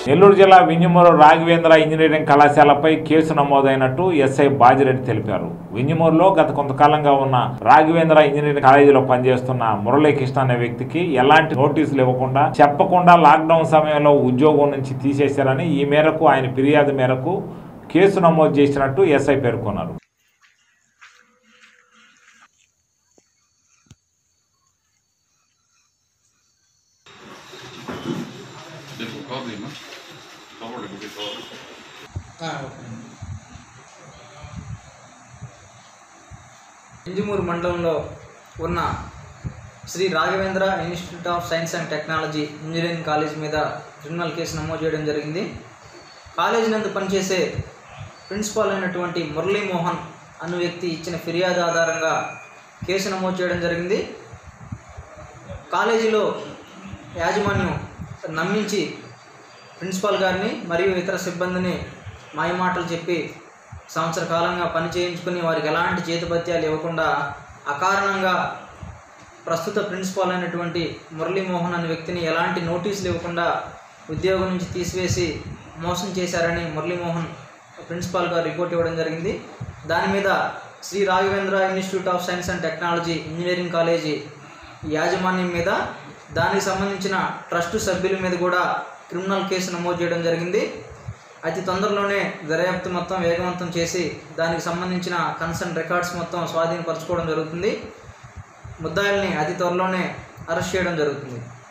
నెల్లూరు జిల్లా వింజమూరు రాఘవేంద్ర ఇంజనీరింగ్ కళాశాలపై కేసు నమోదైనట్టు ఎస్ఐ బాజిరెడ్డి తెలిపారు వింజమూరులో గత కొంతకాలంగా ఉన్న రాఘవేంద్ర ఇంజనీరింగ్ కాలేజీలో పనిచేస్తున్న మురళీకృష్ణ అనే వ్యక్తికి ఎలాంటి నోటీసులు ఇవ్వకుండా చెప్పకుండా లాక్డౌన్ సమయంలో ఉద్యోగం నుంచి తీసేశారని ఈ మేరకు ఆయన ఫిర్యాదు మేరకు కేసు నమోదు చేసినట్టు ఎస్ఐ పేర్కొన్నారు Deixa o cobre, né? Por favor, deixa o cobre. Injamuru మండలంలో ఉన్న Shri Raghavendra institute of science and technology engineering college మీద క్రిమినల్ కేసు నమోదు చేయడం జరిగింది కాలేజీ నందు పనిచేసే ప్రిన్సిపాల్ అయినటువంటి మురళీమోహన్ అను వ్యక్తి ఇచ్చిన ఫిర్యాదు ఆధారంగా కేసు నమోదు చేయడం జరిగింది కాలేజీలో యాజమాన్యం నమ్మించి ప్రిన్సిపాల్ గారిని మరియు ఇతర సిబ్బందిని మాయమాటలు చెప్పి సంవత్సర కాలంగా పని చేయించుకుని వారికి ఎలాంటి చేతిపత్యాలు ఇవ్వకుండా అకారణంగా ప్రస్తుత ప్రిన్సిపాల్ అయినటువంటి మురళీమోహన్ అనే వ్యక్తిని ఎలాంటి నోటీసులు ఇవ్వకుండా ఉద్యోగం నుంచి తీసివేసి మోసం చేశారని మురళీమోహన్ ప్రిన్సిపాల్ గారు రిపోర్ట్ ఇవ్వడం జరిగింది దాని మీద Shri Raghavendra institute of science and technology engineering college యాజమాన్యం మీద దానికి సంబంధించిన ట్రస్ట్ సభ్యుల మీద కూడా క్రిమినల్ కేసు నమోదు చేయడం జరిగింది అతి తొందరలోనే దర్యాప్తు మొత్తం వేగవంతం చేసి దానికి సంబంధించిన కన్సర్న్ రికార్డ్స్ మొత్తం స్వాధీనపరచుకోవడం జరుగుతుంది ముద్దాయిల్ని అతి త్వరలోనే అరెస్ట్ చేయడం జరుగుతుంది